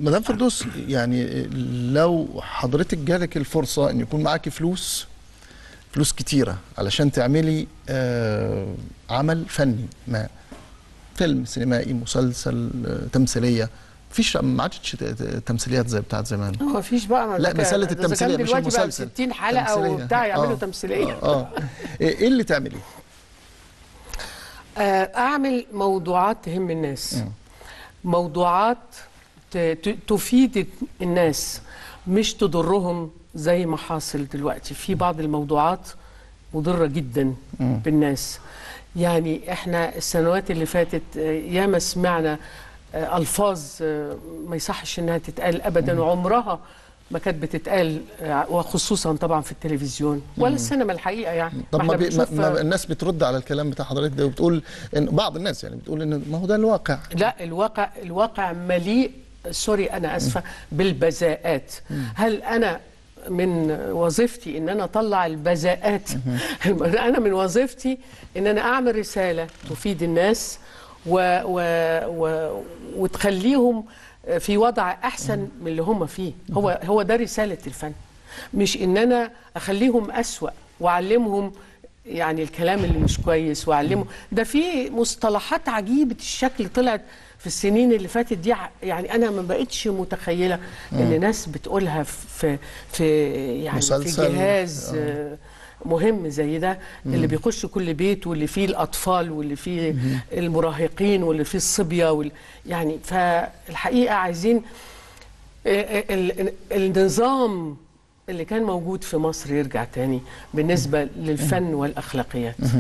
مدام فردوس يعني لو حضرتك جالك الفرصه ان يكون معاكي فلوس فلوس كتيره علشان تعملي آه عمل فني ما فيلم سينمائي مسلسل آه، تمثيليه مفيش ما عادش ت- ت- تمثيليات زي بتاعت زمان ما فيش بقى ما لا، ده كان- مسألة ده إذا كان التمثيلية مش دلوقتي بقى المسلسل. 60 حلقه تمثيلية. وبتاع يعملوا آه. تمثيليه اه آه. ايه إيه اللي تعملي؟ آه، اعمل موضوعات تهم الناس موضوعات ت- ت- تفيد الناس مش تضرهم زي ما حاصل دلوقتي في بعض الموضوعات مضرة جدا بالناس يعني احنا السنوات اللي فاتت آه، ياما سمعنا آه، الفاظ آه، ما يصحش انها تتقال ابدا وعمرها ما كانت بتتقال آه، وخصوصا طبعا في التلفزيون ولا السينما الحقيقه يعني طب ما, احنا بي ما, بنشوف، ما آه، الناس بترد على الكلام بتاع حضرتك ده وبتقول ان بعض الناس يعني بتقول ان ما هو ده الواقع لا الواقع الواقع مليء سوري انا اسفه بالبذاءات هل انا من وظيفتي ان انا اطلع البذاءات انا من وظيفتي ان انا اعمل رساله تفيد الناس و و و وتخليهم في وضع احسن من اللي هم فيه هو هو ده رساله الفن مش ان انا اخليهم اسوا واعلمهم يعني الكلام اللي مش كويس واعلمه ده في مصطلحات عجيبه الشكل طلعت في السنين اللي فاتت دي ع- يعني انا ما بقتش متخيله ان ناس بتقولها في في يعني مسلسل. في جهاز آه، مهم زي ده اللي بيخش كل بيت واللي فيه الاطفال واللي فيه المراهقين واللي فيه الصبيه وال يعني فالحقيقه عايزين ال- ال- النظام اللي كان موجود في مصر يرجع تاني بالنسبه للفن والاخلاقيات